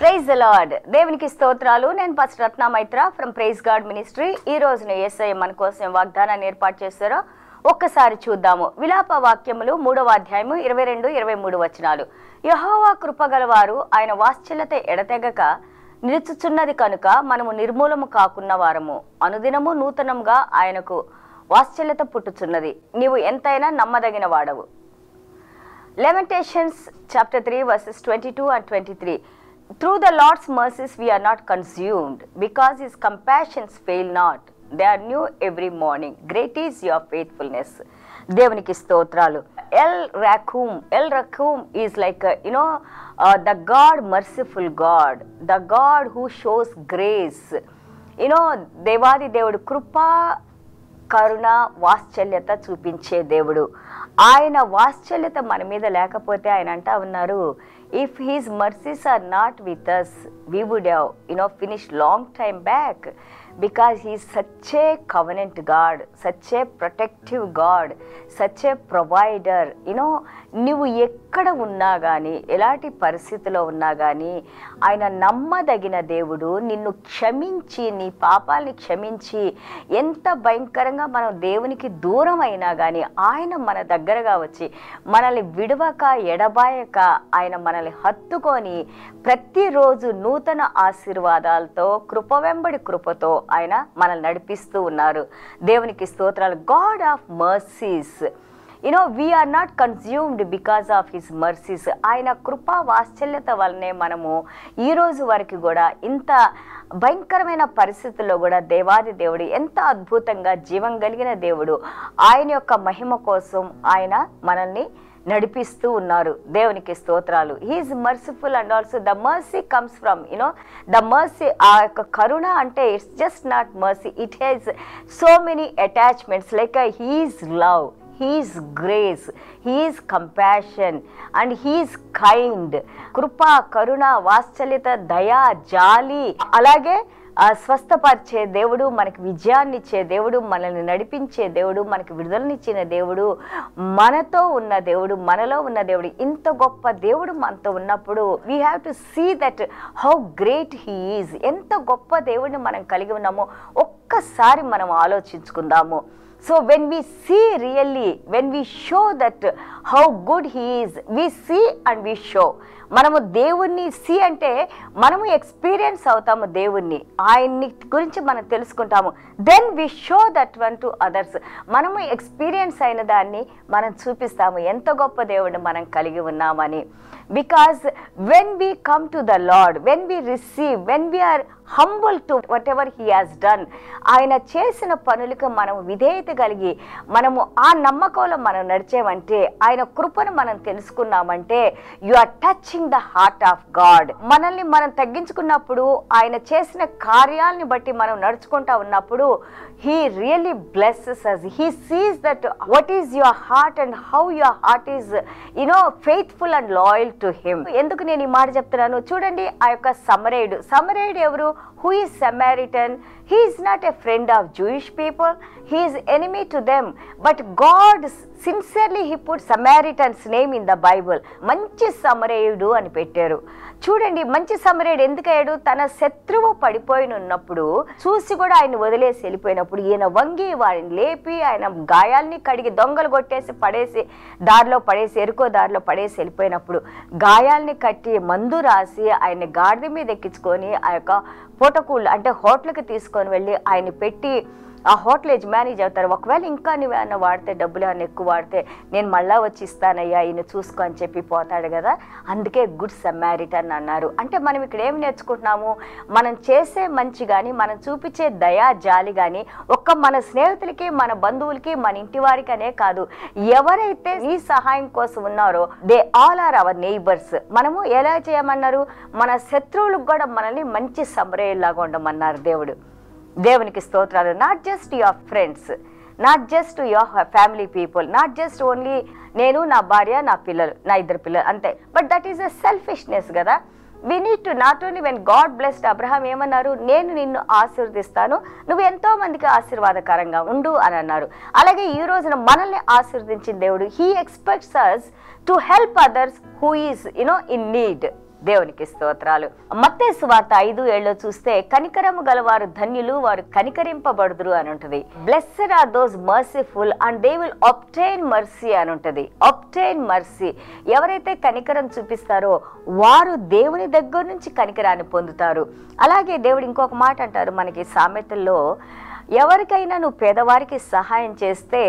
Praise the lord దేవునికి స్తోత్రాలు నేను first Ratna Maitra from praise God ministry ఈ రోజున ఎస్ఐ మన కోసం వాగ్దానాన్ని ఏర్పాటు చేస్తారో ఒక్కసారి చూద్దాము విలాప వాక్యములు మూడవ అధ్యాయము ఇరవై రెండు ఇరవై మూడు వచనాలు యహోవా కృపగలవారు ఆయన వాత్సల్యత ఎడతెగక నిలుచుచున్నది కనుక మనము నిర్మూలము కాకున్న వారము అనుదినము నూతనంగా ఆయనకు వాత్సల్యత పుట్టుచున్నది నీవు ఎంతైనా నమ్మదగిన వాడవు Lamentations chapter 3 verses 22 and 23. Through the Lord's mercies we are not consumed, because his compassions fail not. They are new every morning. Great is your faithfulness. దేవునికి స్తోత్రాలు El Rachum El Rachum is like you know the God merciful God the God who shows grace you know దేవాది దేవుడు కృపా కరుణ వాత్సల్యత చూపించే దేవుడు ఆయన వాత్సల్యత మన మీద లేకపోతే ఆయన అంటా ఉన్నారు if his mercies are not with us we would have you know finish long time back because he such a covenant God such a protective God such a provider you know నువ్వు ఎక్కడ ఉన్నా కానీ ఎలాంటి పరిస్థితిలో ఉన్నా కానీ ఆయన నమ్మదగిన దేవుడు నిన్ను క్షమించి నీ పాపాలని క్షమించి ఎంత భయంకరంగా మనం దేవునికి దూరం అయినా కానీ ఆయన మన దగ్గరగా వచ్చి మనల్ని విడవక ఎడబాయక ఆయన మనల్ని హత్తుకొని ప్రతిరోజు నూతన ఆశీర్వాదాలతో కృప వెంబడి కృపతో ఆయన మనల్ని నడిపిస్తూ ఉన్నారు దేవునికి స్తోత్రాలు God of mercies you know we're not consumed because of his mercies ఆయన కృపా వాత్సల్యత వల్లనే మనము ఈ రోజు వరకు కూడా ఇంత భయంకరమైన పరిస్థితుల్లో కూడా దేవాది దేవుడు ఎంత అద్భుతంగా జీవం కలిగిన దేవుడు ఆయన యొక్క మహిమ కోసం ఆయన మనల్ని నడిపిస్తూ ఉన్నారు దేవునికి స్తోత్రాలు he's merciful and also the mercy comes from you know the mercy ఆ యొక్క కరుణ అంటే it's just not mercy it has so many attachments like he's love he's grace he's compassion and he's kind కృప కరుణ వాత్సల్యత దయా జాలి అలాగే ఆ స్వస్థపరిచే దేవుడు మనకి విజయాన్ని ఇచ్చే దేవుడు మనల్ని నడిపించే దేవుడు మనకి విడుదలనిచ్చిన దేవుడు మనతో ఉన్న దేవుడు మనలో ఉన్న దేవుడు ఇంత గొప్ప దేవుడు మనతో ఉన్నప్పుడు we have to see that how great he is ఎంత గొప్ప దేవుడిని మనం కలిగి ఉన్నామో ఒక్కసారి మనం ఆలోచించుకుందాము so when we see really when we show that how good he is we see and we show మనము దేవుణ్ణి సి అంటే మనము ఎక్స్పీరియన్స్ అవుతాము దేవుణ్ణి ఆయన్ని గురించి మనం తెలుసుకుంటాము then we show that one to others మనము ఎక్స్పీరియన్స్ అయిన దాన్ని మనం చూపిస్తాము ఎంత గొప్ప దేవుడిని మనం కలిగి ఉన్నామని because when we come to the Lord when we receive when we're humble to whatever he has done ఆయన చేసిన పనులకు మనం విధేయత కలిగి మనము ఆ నమ్మకంలో మనం నడిచేమంటే ఆయన కృపను మనం తెలుసుకున్నామంటే you are touching the heart of God మనల్ని మనం తగ్గించుకున్నప్పుడు ఆయన చేసిన కార్యాలని బట్టి మనం నడుచుకుంటా ఉన్నప్పుడు he really blesses us he sees that what is your heart and how your heart is you know faithful and loyal to him ఎందుకు నేను ఈ మాట చెప్తున్నాను చూడండి ఆ యొక్క సమరేయుడు సమరేయుడు ఎవరు who is Samaritan he is not a friend of Jewish people he is enemy to them but God sincerely he put Samaritans name in the Bible మంచి సమరేయుడు అని పెట్టారు చూడండి మంచి సమరేయుడు ఎందుకయ్యాడు తన శత్రువు పడిపోయిన ఉన్నప్పుడు చూసి కూడా ఆయన వదిలేసి వెళ్ళిపోయినప్పుడు ఈయన వంగి వారిని లేపి ఆయన గాయాల్ని కడిగి దొంగలు కొట్టేసి పడేసి దారిలో పడేసి ఎరుకో దారిలో పడేసి వెళ్ళిపోయినప్పుడు గాయాల్ని కట్టి మందు రాసి ఆయన్ని గాడిద మీద ఎక్కించుకొని ఆ యొక్క పూటకూళ్ళు అంటే హోటల్కి తీసుకొని వెళ్ళి ఆయన్ని పెట్టి ఆ హోటల్ యజమాని చెబుతారు ఒకవేళ ఇంకా నువ్వు ఏమన్నా వాడితే డబ్బులు ఏమన్నా ఎక్కువ వాడితే నేను మళ్ళా వచ్చి ఇస్తానయ్యా ఈయన చూసుకో అని చెప్పి పోతాడు కదా అందుకే గుడ్ సమ్మారిటన్ అన్నారు అంటే మనం ఇక్కడ ఏం నేర్చుకుంటున్నాము మనం చేసే మంచి కానీ మనం చూపించే దయా జాలి కానీ ఒక్క మన స్నేహితులకి మన బంధువులకి మన ఇంటి వారికి అనే కాదు ఎవరైతే ఈ సహాయం కోసం ఉన్నారో they all are our neighbours మనము ఎలా చేయమన్నారు మన శత్రువులకు కూడా మనల్ని మంచి సమరయ్యేలాగా ఉండమన్నారు దేవుడు దేవునికి స్తోత్రాలు not just your friends not just your family people not just only నేను నా భార్య నా పిల్లలు నా ఇద్దరు పిల్లలు అంతే but that is a selfishness కదా we need to not only when God blessed Abraham ఏమన్నారు నేను నిన్ను ఆశీర్వదిస్తాను నువ్వు ఎంతో మందికి ఆశీర్వాదకరంగా ఉండు అని అన్నారు అలాగే ఈ రోజున మనల్ని ఆశీర్వదించిన దేవుడు he expects us to help others who is you know in need దేవునికి స్తోత్రాలు మత్తే సువార్త ఐదు ఏళ్ళు చూస్తే కనికరము గలవారు ధన్యులు వారు కనికరింపబడుదురు అని ఉంటుంది blessed are those merciful and they will obtain mercy అని ఉంటుంది obtain మర్సీ ఎవరైతే కనికరం చూపిస్తారో వారు దేవుని దగ్గర నుంచి కనికరాన్ని పొందుతారు అలాగే దేవుడు ఇంకొక మాట అంటారు మనకి సామెతల్లో ఎవరికైనా నువ్వు పేదవారికి సహాయం చేస్తే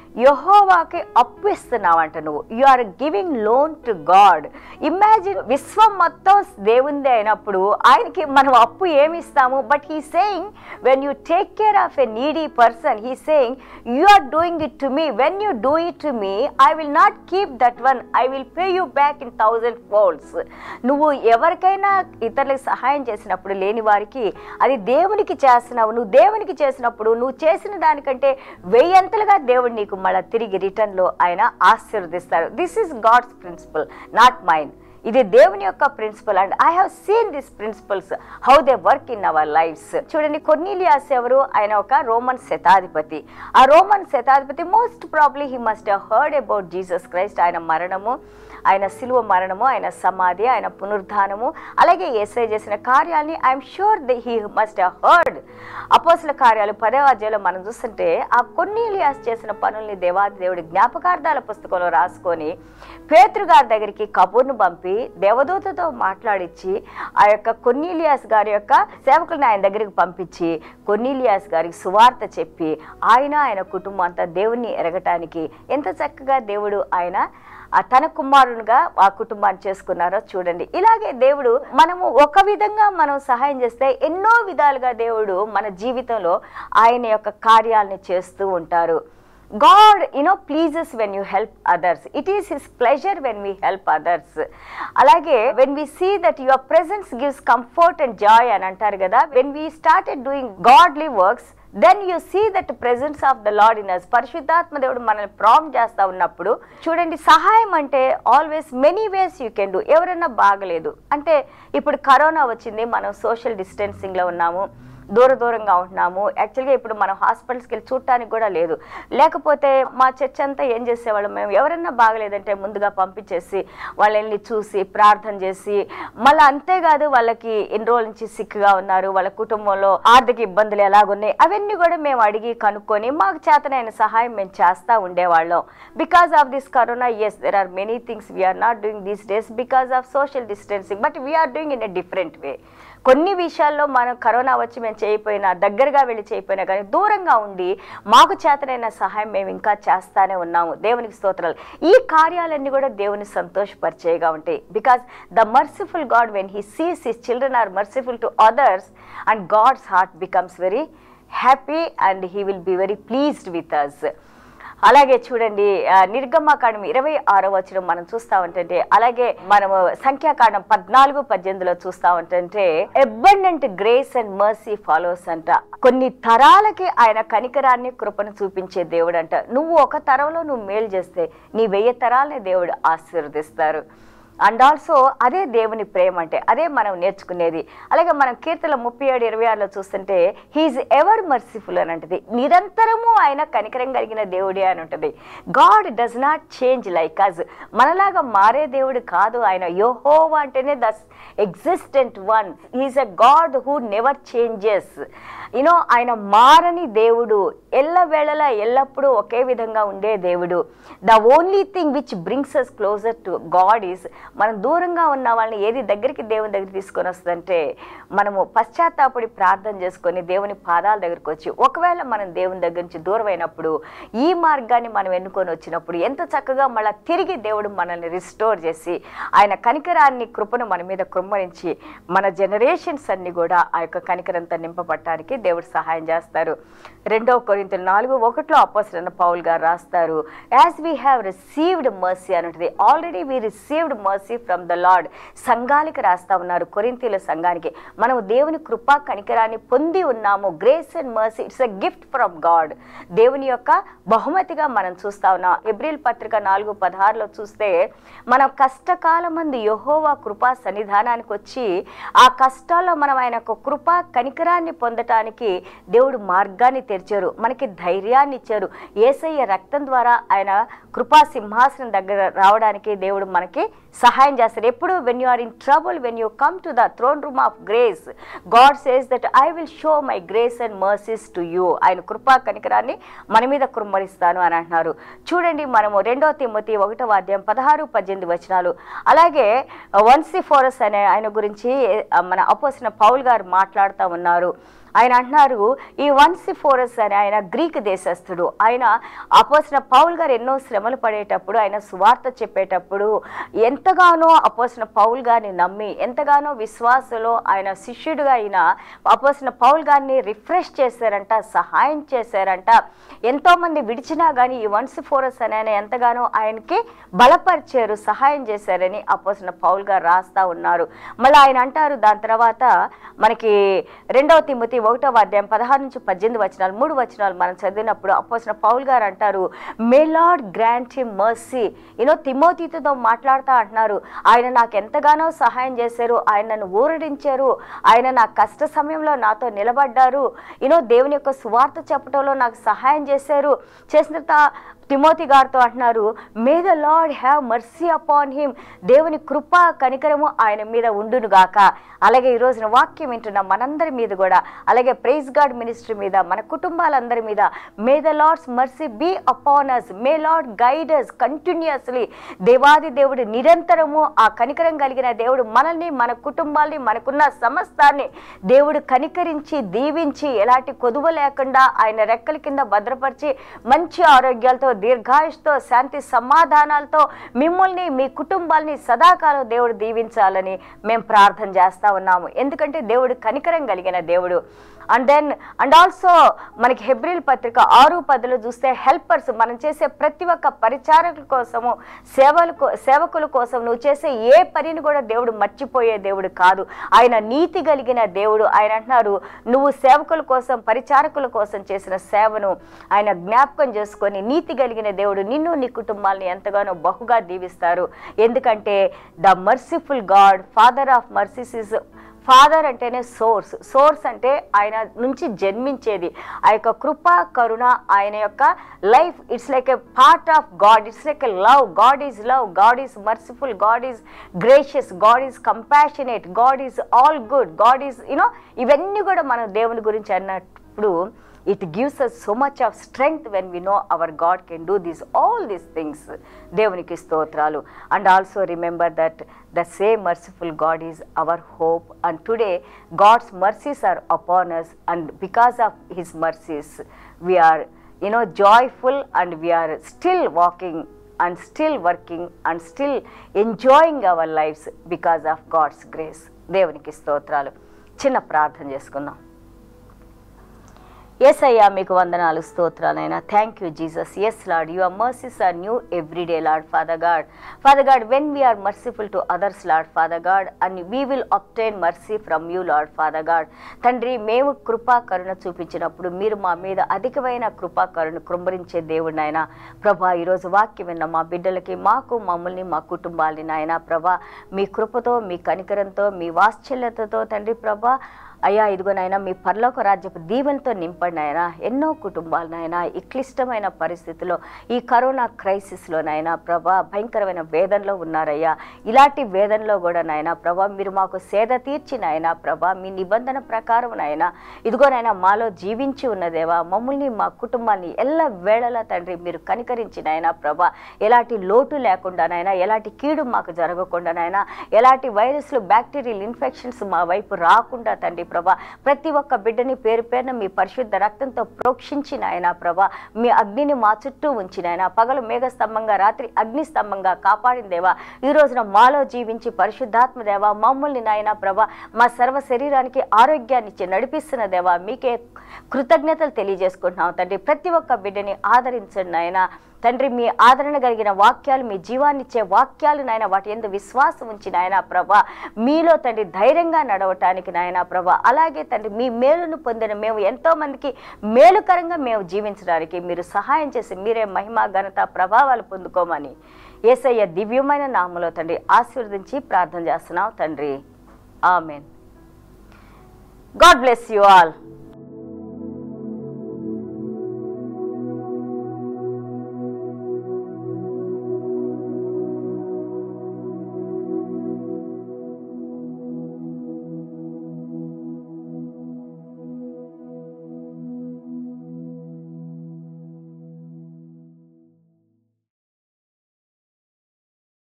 యహోవాకి అప్పు ఇస్తున్నావంట నువ్వు you are giving loan to God imagine విశ్వం మొత్తం దేవుంది అయినప్పుడు ఆయనకి మనం అప్పు ఏమి ఇస్తాము but he saying when you take care of a needy person he saying you are doing it to me when you do it to me I will not keep that one I will pay you back in thousand folds నువ్వు ఎవరికైనా ఇతరులకు సహాయం చేసినప్పుడు లేని వారికి అది దేవునికి చేస్తున్నావు నువ్వు దేవునికి చేసినప్పుడు నువ్వు చేసిన దానికంటే వెయ్యంతలుగా దేవుడు నీకు మళ్ళీ తిరిగి రిటర్న్లో ఆయన ఆశీర్వదిస్తారు this is God's principle not mind ఇది దేవుని యొక్క principle and I have seen this principles how they work in our lives చూడండి కొర్నీలియాస్ ఎవరు ఆయన ఒక రోమన్ శతాధిపతి ఆ రోమన్ శతాధిపతి most probably he must heard about Jesus Christ ఆయన మరణము ఆయన సిలువ మరణము ఆయన సమాధి ఆయన పునరుద్ధానము అలాగే ఏసై చేసిన కార్యాలని I'm sure the he must heard అపోసల కార్యాలు పదవ అధ్యాయంలో మనం చూస్తుంటే ఆ కొన్నీలియాస్ చేసిన పనుల్ని దేవాది దేవుడి జ్ఞాపకార్థాల పుస్తకంలో రాసుకొని పేతృ గారి దగ్గరికి కబూర్ను పంపి దేవదూతతో మాట్లాడించి ఆ యొక్క కొన్నీలియాస్ గారి యొక్క సేవకులను ఆయన దగ్గరికి పంపించి కొన్నీలియాస్ గారికి సువార్త చెప్పి ఆయన ఆయన కుటుంబం అంతా దేవుణ్ణి ఎరగటానికి ఎంత చక్కగా దేవుడు ఆయన ఆ తన కుమారునిగా ఆ కుటుంబాన్ని చేసుకున్నారో చూడండి ఇలాగే దేవుడు మనము ఒక విధంగా మనం సహాయం చేస్తే ఎన్నో విధాలుగా దేవుడు మన జీవితంలో ఆయన యొక్క కార్యాలని చేస్తూ ఉంటారు God you know pleases when you help others it is his pleasure when we help others అలాగే when we see that your presence gives comfort and joy అని అంటారు కదా when we started doing godly works then you see that presence of the Lord in us పరిశుద్ధాత్మ దేవుడు మనల్ని ప్రామ్ చేస్తా ఉన్నప్పుడు చూడండి సహాయం అంటే always many ways you can do ఎవరైనా బాగలేదు అంటే ఇప్పుడు కరోనా వచ్చింది మనం సోషల్ డిస్టెన్సింగ్లో ఉన్నాము దూర దూరంగా ఉంటున్నాము యాక్చువల్గా ఇప్పుడు మనం హాస్పిటల్స్కి వెళ్ళి చూడటానికి కూడా లేదు లేకపోతే మా చర్చ్ అంతా ఏం చేసేవాళ్ళం మేము ఎవరైనా బాగలేదంటే ముందుగా పంపించేసి వాళ్ళని వెళ్ళి చూసి ప్రార్థన చేసి మళ్ళీ అంతేకాదు వాళ్ళకి ఎన్ని రోజుల నుంచి సిక్గా ఉన్నారు వాళ్ళ కుటుంబంలో ఆర్థిక ఇబ్బందులు ఎలాగున్నాయి అవన్నీ కూడా మేము అడిగి కనుక్కొని మాకు చేతనైన సహాయం మేము చేస్తూ ఉండేవాళ్ళం because of this corona as there are many things we're not doing these days because of social distancing but we're doing in a different way కొన్ని విషయాల్లో మనం కరోనా వచ్చి మేము చేయకపోయినా దగ్గరగా వెళ్ళి చేయకపోయినా కానీ దూరంగా ఉండి మాకు చేతనైన సహాయం మేము ఇంకా చేస్తానే ఉన్నాము దేవునికి స్తోత్రాలు ఈ కార్యాలన్నీ కూడా దేవుని సంతోషపరిచేగా ఉంటాయి because the merciful God when he sees his children are merciful to others and God's heart becomes very happy and he will be very pleased with us అలాగే చూడండి ఆ, నిర్గమాకాండం ఇరవై ఆరో వచనం మనం చూస్తా ఉంటుంటే అలాగే మనము సంఖ్యాకాండం పద్నాలుగు పద్దెనిమిదిలో చూస్తా ఉంటుంటే abundant grace and mercy follows అంట కొన్ని తరాలకి ఆయన కనికరాన్ని కృపను చూపించే దేవుడు అంట నువ్వు ఒక తరంలో నువ్వు మేలు చేస్తే నీ వెయ్యి తరాలని దేవుడు ఆశీర్వదిస్తారు అండ్ ఆల్సో అదే దేవుని ప్రేమ అంటే అదే మనం నేర్చుకునేది అలాగే మనం కీర్తన ముప్పై ఏడు ఇరవై ఆరులో చూస్తుంటే హీఈస్ ఎవర్ మర్సిఫుల్ అని అంటది నిరంతరము ఆయన కనికరం కలిగిన దేవుడే అని ఉంటుంది God does not change like us మనలాగా మారే దేవుడు కాదు ఆయన యోహోవా అంటేనే the existent one he is a God who never changes you know ఆయన మారని దేవుడు ఎల్లవేళలా ఎల్లప్పుడూ ఒకే విధంగా ఉండే దేవుడు the only thing which brings us closer to God is మనం దూరంగా ఉన్న వాళ్ళని ఏది దగ్గరికి దేవుని దగ్గర తీసుకొని వస్తుందంటే మనము పశ్చాత్తాపడి ప్రార్థన చేసుకొని దేవుని పాదాల దగ్గరికి వచ్చి ఒకవేళ మనం దేవుని దగ్గర నుంచి దూరం అయినప్పుడు ఈ మార్గాన్ని మనం ఎన్నుకొని వచ్చినప్పుడు ఎంత చక్కగా మళ్ళీ తిరిగి దేవుడు మనల్ని రిస్టోర్ చేసి ఆయన కనికరాన్ని కృపను మన మీద కృమ్మరించి మన జనరేషన్స్ అన్ని కూడా ఆ యొక్క కనికరంతో నింపబట్టడానికి దేవుడు సహాయం చేస్తారు రెండవ కొరింతలు నాలుగు ఒకటిలో అపోసరన్న పౌల్ గారు రాస్తారు as we have received mercy అని ఉంటుంది already we received mercy from the Lord సంఘాలకి రాస్తా ఉన్నారు కొరింతీల సంఘానికి మనం దేవుని కృపా కనికరాన్ని పొంది ఉన్నాము grace and mercy it's a gift from God దేవుని యొక్క బహుమతిగా మనం చూస్తా ఉన్నాం ఎబ్రిల్ పత్రిక నాలుగు పదహారులో చూస్తే మనం కష్టకాలం మంది యహోవా కృపా సన్నిధానానికి వచ్చి ఆ కష్టాల్లో మనం ఆయన యొక్క కృపా కనికరాన్ని పొందటానికి రావడానికి దేవుడు మార్గాన్ని తెరిచారు మనకి ధైర్యాన్ని ఇచ్చారు ఏసయ్య రక్తం ద్వారా ఆయన కృపా సింహాసనం దగ్గర రావడానికి దేవుడు మనకి సహాయం చేస్తారు ఎప్పుడు when you are in trouble when you come to the throne room of grace God says that I will show my grace and mercies to you ఆయన కృపా కనికరాన్ని మన మీద కుమ్మరిస్తాను అని అంటున్నారు చూడండి మనము రెండో తిమ్మతి ఒకటో వాద్యం పదహారు పద్దెనిమిది వచనాలు అలాగే వన్సీ ఫోరస్ అనే ఆయన గురించి ఆ, మన అపోసిన పౌల్ గారు మాట్లాడుతూ ఉన్నారు ఆయన అంటున్నారు ఈ వన్సి ఫోరస్ అని ఆయన గ్రీక్ దేశస్థుడు ఆయన అపోసిన పౌల్ గారు ఎన్నో శ్రమలు పడేటప్పుడు ఆయన సువార్త చెప్పేటప్పుడు ఎంతగానో అపోసిన పౌల్ గారిని నమ్మి ఎంతగానో విశ్వాసలో ఆయన శిష్యుడుగా అయిన అపోసిన పౌల్ గారిని రిఫ్రెష్ చేశారంట సహాయం చేశారంట ఎంతోమంది విడిచినా కానీ ఈ వన్స్ ఫోరస్ అని ఆయన ఎంతగానో ఆయనకి బలపరిచారు సహాయం చేశారని అపోసిన పౌల్ గారు రాస్తా ఉన్నారు మళ్ళీ ఆయన అంటారు దాని తర్వాత మనకి రెండవ తిమ్మతి ఒకటో అధ్యాయం పదహారు నుంచి పద్దెనిమిది వచనాలు మూడు వచనాలు మనం చదివినప్పుడు అపోసిన పౌల్ గారు అంటారు may Lord grant him mercy you know తిమోతితో మాట్లాడుతూ అంటున్నారు ఆయన నాకు ఎంతగానో సహాయం చేశారు ఆయన నన్ను ఊరడించారు ఆయన నా కష్ట సమయంలో నాతో నిలబడ్డారు యూనో దేవుని యొక్క సువార్త చెప్పడంలో నాకు సహాయం చేశారు చేసిన తర్వాత తిమోతి గారితో అంటున్నారు may the Lord have mercy upon him దేవుని కృప కనికరము ఆయన మీద ఉండును గాక అలాగే ఈ రోజున వాక్యం వింటున్న మనందరి మీద కూడా అలాగే ప్రైజ్ గాడ్ మినిస్ట్రీ మీద మన కుటుంబాలందరి మీద may the Lord's mercy be upon us may Lord guide us continuously దేవాది దేవుడు నిరంతరము ఆ కనికరం కలిగిన దేవుడు మనల్ని మన కుటుంబాల్ని మనకున్న సమస్తాన్ని దేవుడు కనికరించి దీవించి ఎలాంటి కొదువ లేకుండా ఆయన రెక్కల కింద భద్రపరిచి మంచి ఆరోగ్యాలతో దీర్ఘాయుష్తో శాంతి సమాధానాలతో మిమ్మల్ని మీ కుటుంబాల్ని సదాకాలం దేవుడు దీవించాలని మేము ప్రార్థన చేస్తా ఉన్నాము ఎందుకంటే దేవుడు కనికరం కలిగిన దేవుడు అండ్ దెన్ అండ్ ఆల్సో మనకి హెబ్రిల్ పత్రిక ఆరు పదులు చూస్తే హెల్పర్స్ మనం చేసే ప్రతి ఒక్క పరిచారకుల కోసము సేవల కో- సేవకుల కోసం నువ్వు చేసే ఏ పనిని కూడా దేవుడు మర్చిపోయే దేవుడు కాదు ఆయన నీతి కలిగిన దేవుడు ఆయన అంటున్నారు నువ్వు సేవకుల కోసం పరిచారకుల కోసం చేసిన సేవను ఆయన జ్ఞాపకం చేసుకొని నీతి కలిగిన దేవుడు నిన్ను నీ కుటుంబాన్ని ఎంతగానో బహుగా దీవిస్తారు ఎందుకంటే the merciful God Father of mercies is Father అంటేనే సోర్స్ సోర్స్ అంటే ఆయన నుంచి జన్మించేది ఆ యొక్క కృప కరుణ ఆయన యొక్క life it's like a part of God it's like a love God is love God is merciful God is gracious God is compassionate God is all good God is you know ఇవన్నీ కూడా మనం దేవుని గురించి అన్నప్పుడు it gives us so much of strength when we know our God can do this all these things దేవునికి స్తోత్రాలు and also remember that the same merciful God is hour hope and today God's mercies are upon us and because of his mercies we are you know joyful and we are still walking and still working and still enjoying our lifes because of God's grace దేవునికి స్తోత్రాలు చిన్న ప్రార్థన చేసుకుందాం yes అయ్యా మీకు వందనాలు స్తోత్రాలైనా thank you Jesus yes Lord your mercies are new every day Lord Father God Father God when we are merciful to others Lord Father God and we will obtain mercy from you Lord Father God తండ్రి మేము కృపా కరుణ చూపించినప్పుడు మీరు మా మీద అధికమైన కృపా కరుణ కృంభరించే దేవుడు నాయన ప్రభా ఈరోజు వాక్యం విన్న మా బిడ్డలకి మాకు మమ్మల్ని మా కుటుంబాలని నాయన ప్రభా మీ కృపతో మీ కనికరంతో మీ వాత్సల్యతతో తండ్రి ప్రభా అయ్యా ఇదిగోనైనా మీ పరలోక రాజ్యపు దీవెనతో నింపండి ఆయన ఎన్నో కుటుంబాలనైనా ఈ క్లిష్టమైన పరిస్థితిలో ఈ కరోనా క్రైసిస్లోనైనా ప్రభా భయంకరమైన వేదనలో ఉన్నారయ్యా ఇలాంటి వేదనలో కూడా నాయన ప్రభా మీరు మాకు సేద తీర్చి నాయన ప్రభా మీ నిబంధన ప్రకారం నాయన ఇదిగోనైనా మాలో జీవించి ఉన్నదేవా మమ్మల్ని మా కుటుంబాన్ని ఎల్ల వేళలా తండ్రి మీరు కనికరించి నాయన ప్రభా ఎలాంటి లోటు లేకుండానైనా ఎలాంటి కీడు మాకు జరగకుండానైనా ఎలాంటి వైరస్లు బ్యాక్టీరియల్ ఇన్ఫెక్షన్స్ మా వైపు రాకుండా తండ్రి ప్రభా ప్రతి ఒక్క బిడ్డని పేరు పేరున మీ పరిశుద్ధ రక్తంతో ప్రోక్షించిన ఆయన ప్రభా మీ అగ్నిని మా చుట్టూ ఉంచిన పగలు మేఘస్తంభంగా రాత్రి అగ్ని స్తంభంగా కాపాడిందేవా ఈ రోజున మాలో జీవించి పరిశుద్ధాత్మ దేవా మమ్మల్ని నాయన ప్రభా మా సర్వ శరీరానికి ఆరోగ్యాన్ని ఇచ్చి నడిపిస్తున్న దేవా మీకే కృతజ్ఞతలు తెలియజేసుకుంటున్నాం తండ్రి ప్రతి ఒక్క బిడ్డని ఆదరించండి నాయన తండ్రి మీ ఆదరణ కలిగిన వాక్యాలు మీ జీవాన్ని ఇచ్చే వాక్యాలు నాయన వాటి ఎందు విశ్వాసం ఉంచి నాయన ప్రభా మీలో తండ్రి ధైర్యంగా నడవటానికి నాయన ప్రభా అలాగే తండ్రి మీ మేలును పొందిన మేము ఎంతో మందికి మేలుకరంగా మేము జీవించడానికి మీరు సహాయం చేసి మీరే మహిమ ఘనత ప్రభావాలు పొందుకోమని ఏసయ్య దివ్యమైన నామలో తండ్రి ఆశీర్వదించి ప్రార్థన చేస్తున్నాం తండ్రి amen God bless you all